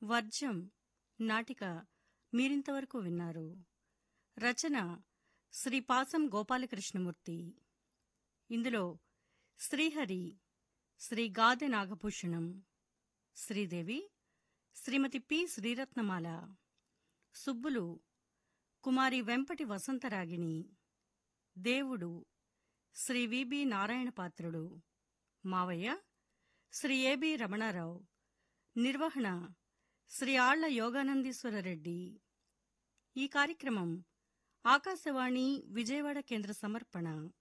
వర్జం నాటిక మీరింతవరకు విన్నారు రచన శ్రీ పాసం గోపాలకృష్ణమూర్తి ఇందులో శ్రీహరి శ్రీ గాదె నాగభూషణం శ్రీదేవి శ్రీమతి పి శ్రీరత్నమాల సుబ్బులు కుమారి వెంపటి వసంతరాగిణి దేవుడు శ్రీ విబి నారాయణపాత్రుడు మావయ్య శ్రీ ఏబి రమణారావు నిర్వహణ శ్రీ ఆళ్ల యోగానందీశ్వరరెడ్డి ఈ కార్యక్రమం ఆకాశవాణి విజయవాడ కేంద్ర సమర్పణ